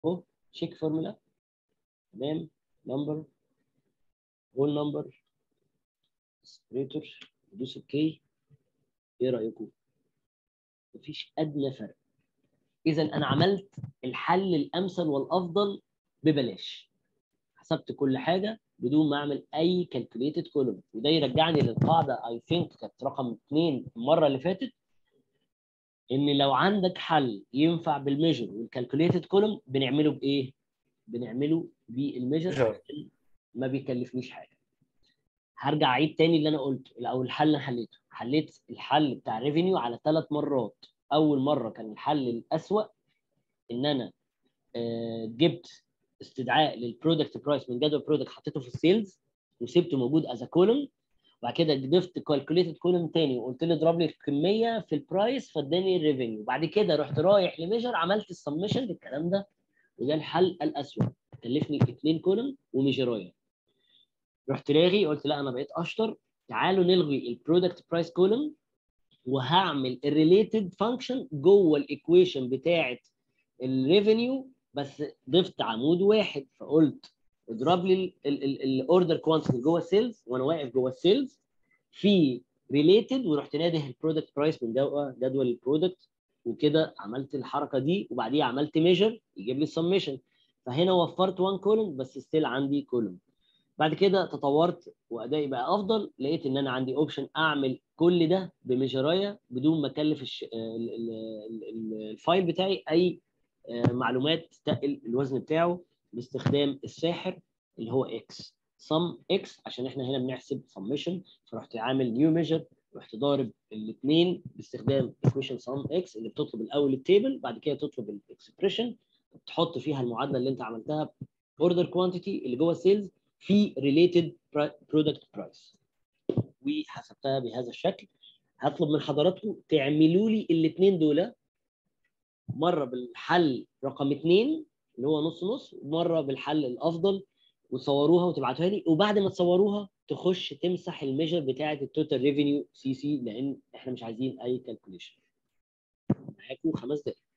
اهو تشيك فورمولا تمام نمبر هول نمبر سبريتور دوس اوكي ايه رايكم؟ مفيش ادنى فرق اذا انا عملت الحل الامثل والافضل ببلاش حسبت كل حاجه بدون ما اعمل اي كالكوليتد كولوم وده يرجعني للقاعده اي ثينك كانت رقم اثنين المره اللي فاتت ان لو عندك حل ينفع بالميجر والكالكوليتد كولوم بنعمله بايه؟ بنعمله بالميجر ما بيكلفنيش حاجه هرجع اعيد تاني اللي انا قلته او الحل اللي حليته حليت الحل بتاع ريفينيو على ثلاث مرات اول مره كان الحل الاسوأ ان انا جبت استدعاء للبرودكت برايس من جدول برودكت حطيته في السيلز وسبته موجود از كولوم وبعد كده ضفت كالكوليتد كولوم تاني وقلت له اضرب لي الكميه في البرايس فاداني الريفينيو بعد كده رحت رايح لميجر عملت السبمشن للكلام ده وده الحل الاسوأ كلفني اثنين كولوم وميجرايه رحت لاغي قلت لا انا بقيت اشطر تعالوا نلغي البرودكت برايس كولوم وهعمل الريليتد فانكشن جوه الايكويشن بتاعه الريفينيو بس ضفت عمود واحد فقلت اضرب لي الاوردر كوانتيتي جوه السيلز وانا واقف جوه السيلز في ريليتد ورحت نادي البرودكت برايس من جوه جدول البرودكت وكده عملت الحركه دي وبعديها عملت ميجر يجيب لي السمشن فهنا وفرت 1 كولوم بس ستيل عندي كولوم بعد كده تطورت وادائي بقى افضل لقيت ان انا عندي اوبشن اعمل كل ده بميجرايه بدون ما اكلف الش... الفايل بتاعي اي معلومات تقل الوزن بتاعه باستخدام الساحر اللي هو اكس سم اكس عشان احنا هنا بنحسب سمشن فرحت عامل نيو ميجر رحت ضارب الاثنين باستخدام ايكويشن سم اكس اللي بتطلب الاول التيبل بعد كده تطلب الاكسبريشن تحط فيها المعادله اللي انت عملتها اوردر كوانتيتي اللي جوه السيلز في ريليتد برودكت برايس وحسبتها بهذا الشكل هطلب من حضراتكم تعملوا لي الاثنين دول مره بالحل رقم اثنين اللي هو نص نص ومره بالحل الافضل وتصوروها وتبعتوها لي وبعد ما تصوروها تخش تمسح الميجر بتاعه التوتال ريفينيو سي سي لان احنا مش عايزين اي كالكوليشن معاكم خمس دقائق